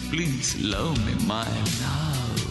please love me, my love.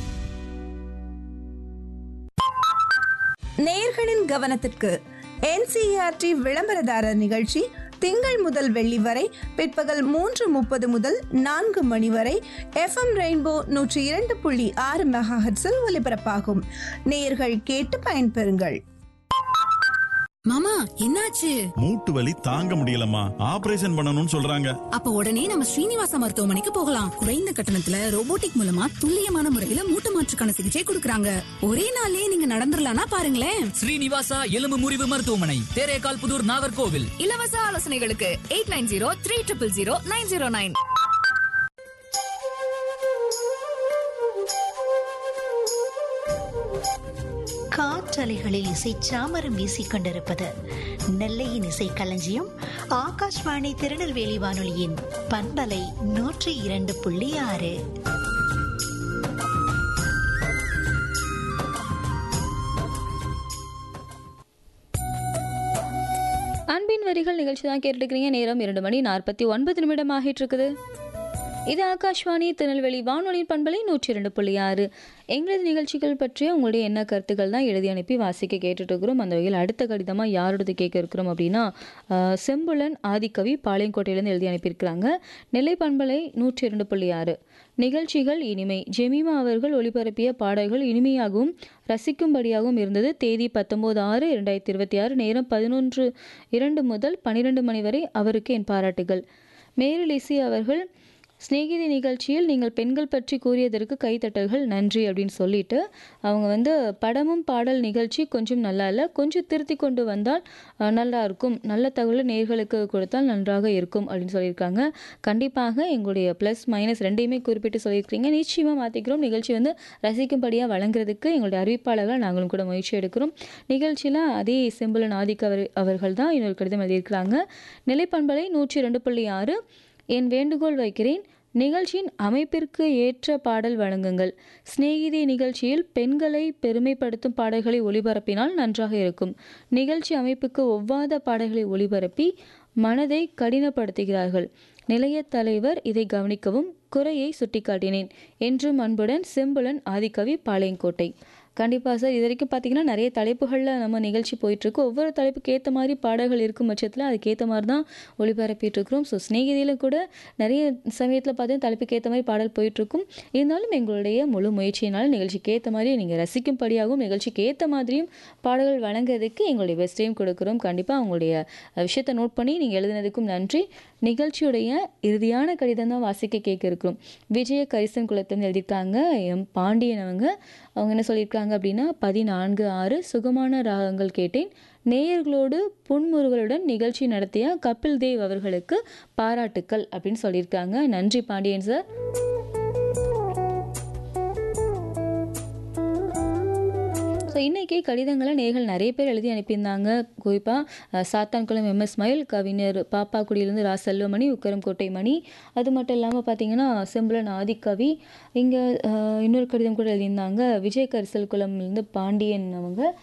நேயர்களின் கவனத்திற்கு NCERT விளம்பரதாரர் நிகழ்ச்சி திங்கள் முதல் வெள்ளி வரை பிற்பகல் மூன்று முப்பது முதல் நான்கு மணி வரை எஃப்எம் ரெயின்போ நூற்றி இரண்டு புள்ளி ஆறு மெகாஹெட்ஸில் ஒலிபரப்பாகும் நேயர்கள் கேட்டு பயன்பெறுங்கள் மாமா என்னாச்சு மூட்டு வலி தாங்க முடியலம்மா ஆபரேஷன் பண்ணணும்னு சொல்றாங்க அப்ப உடனே நம்ம ஸ்ரீனிவாச மருத்துவமனைக்கு போகலாம் குறைந்த கட்டணத்துல ரோபோட்டிக் மூலமா துல்லியமான முறையில மூட்டு மாற்றுக்கான சிகிச்சை கொடுக்கறாங்க ஒரே நாள்லயே நீங்க நடந்துடலாம்னா பாருங்களேன் ஸ்ரீனிவாசா எலும்பு முறிவு மருத்துவமனை தேரேகால் புதூர் நாகர்கோவில் இலவச ஆலோசனைகளுக்கு eight nine zero three triple zero nine zero nine காற்றலைகளில் இசை சாமரம் வீசிக் கொண்டிருப்பது நெல்லையின் இசை களஞ்சியம் ஆகாஷ்வாணி திருநெல்வேலி வானொலியின் பண்பலை நூற்றி இரண்டு புள்ளி ஆறு அன்பின் வரிகள் நிகழ்ச்சி தான் கேட்டுக்கிறீங்க நேரம் இரண்டு மணி நாற்பத்தி ஒன்பது நிமிடம் ஆகிட்டு இருக்குது இது ஆகாஷ்வாணி திருநெல்வேலி வானொலியின் பண்பலை நூற்றி இரண்டு புள்ளி ஆறு எங்களது நிகழ்ச்சிகள் பற்றிய உங்களுடைய என்ன கருத்துக்கள் தான் எழுதி அனுப்பி வாசிக்க கேட்டுட்டு இருக்கிறோம் அந்த வகையில் அடுத்த கடிதமாக யாரோடது கேட்க இருக்கிறோம் அப்படின்னா ஆஹ், செம்புலன் ஆதிக்கவி பாளையங்கோட்டையிலேருந்து எழுதி அனுப்பியிருக்கிறாங்க நெல்லை பண்பலை நூற்றி இரண்டு புள்ளி ஆறு நிகழ்ச்சிகள் இனிமை ஜெமிமா அவர்கள் ஒளிபரப்பிய பாடல்கள் இனிமையாகவும் ரசிக்கும்படியாகவும் இருந்தது தேதி பத்தொம்போது ஆறு இரண்டாயிரத்தி இருபத்தி ஆறு நேரம் பதினொன்று இரண்டு முதல் பன்னிரெண்டு மணி வரை அவருக்கு என் பாராட்டுகள் மேரி லிசி அவர்கள் சிநேகிதி நிகழ்ச்சியில் நீங்கள் பெண்கள் பற்றி கூறியதற்கு கைத்தட்டல்கள் நன்றி அப்படின்னு சொல்லிட்டு அவங்க வந்து படமும் பாடல் நிகழ்ச்சி கொஞ்சம் நல்லா இல்லை கொஞ்சம் திருத்தி கொண்டு வந்தால் அஹ், நல்லா இருக்கும் நல்ல தகவலை நேர்களுக்கு கொடுத்தால் நன்றாக இருக்கும் அப்படின்னு சொல்லியிருக்காங்க கண்டிப்பாக எங்களுடைய ப்ளஸ் மைனஸ் ரெண்டையுமே குறிப்பிட்டு சொல்லியிருக்கிறீங்க நிச்சயமாக மாற்றிக்கிறோம் நிகழ்ச்சி வந்து ரசிக்கும்படியாக வழங்குறதுக்கு எங்களுடைய அறிவிப்பாளர்கள் நாங்களும் கூட முயற்சி எடுக்கிறோம் நிகழ்ச்சியில் அதே செம்புலன் ஆதிக்க அவர் அவர்கள் தான் இன்னொரு கடிதம் எழுதியிருக்கிறாங்க நிலைப்பண்பலை நூற்றி ரெண்டு புள்ளி ஆறு என் வேண்டுகோள் வைக்கிறேன் நிகழ்ச்சியின் அமைப்பிற்கு ஏற்ற பாடல் வழங்குங்கள் சிநேகிதி நிகழ்ச்சியில் பெண்களை பெருமைப்படுத்தும் பாடல்களை ஒளிபரப்பினால் நன்றாக இருக்கும் நிகழ்ச்சி அமைப்புக்கு ஒவ்வாத பாடல்களை ஒளிபரப்பி மனதை கடினப்படுத்துகிறார்கள் நிலைய தலைவர் இதை கவனிக்கவும் குறையை சுட்டிக்காட்டினேன் என்றும் அன்புடன் செம்புலன் ஆதிக்கவி பாளையங்கோட்டை கண்டிப்பாக சார் இது வரைக்கும் பார்த்தீங்கன்னா நிறைய தலைப்புகளில் நம்ம நிகழ்ச்சி போயிட்டுருக்கு ஒவ்வொரு தலைப்புக்கு ஏற்ற மாதிரி பாடல்கள் இருக்கும் பட்சத்தில் அதுக்கேற்ற மாதிரி தான் ஒளிபரப்பிட்டு இருக்கிறோம் ஸோ ஸ்நேகிதியில் கூட நிறைய சமயத்தில் பார்த்தீங்கன்னா தலைப்புக்கு ஏற்ற மாதிரி பாடல் போயிட்டுருக்கும் இருந்தாலும் எங்களுடைய முழு முயற்சியினால் நிகழ்ச்சிக்கு ஏற்ற மாதிரி நீங்கள் ரசிக்கும்படியாகவும் நிகழ்ச்சிக்கு ஏற்ற மாதிரியும் பாடல்கள் வழங்குறதுக்கு எங்களுடைய பெஸ்ட்டையும் கொடுக்குறோம் கண்டிப்பாக உங்களுடைய அஹ், விஷயத்தை நோட் பண்ணி நீங்கள் எழுதினதுக்கும் நன்றி நிகழ்ச்சியுடைய இறுதியான கடிதம் தான் வாசிக்க கேட்க இருக்கிறோம் விஜய கரிசன் குலத்திலிருந்து எழுதியிருக்காங்க எம் பாண்டியன் அவங்க அவங்க என்ன சொல்லியிருக்காங்க அப்படின்னா பதினான்கு ஆறு சுகமான ராகங்கள் கேட்டேன் நேயர்களோடு புன்முறுவலுடன் நிகழ்ச்சி நடத்திய கபில் தேவ் அவர்களுக்கு பாராட்டுக்கள் அப்படின்னு சொல்லியிருக்காங்க நன்றி பாண்டியன் சார் ஸோ இன்றைக்கி கடிதங்களை நேர்கள் நிறைய பேர் எழுதி அனுப்பியிருந்தாங்க குறிப்பாக சாத்தான்குளம் எம்எஸ் மயில் கவிஞர் பாப்பாக்குடியிலேருந்து ரா செல்வமணி உக்கரம்கோட்டை மணி அது மட்டும் இல்லாமல் பார்த்தீங்கன்னா செம்புலன் ஆதிக்கவி இங்கே இன்னொரு கடிதம் கூட எழுதியிருந்தாங்க விஜய் கரிசல் குளம்லேருந்து பாண்டியன் அவங்க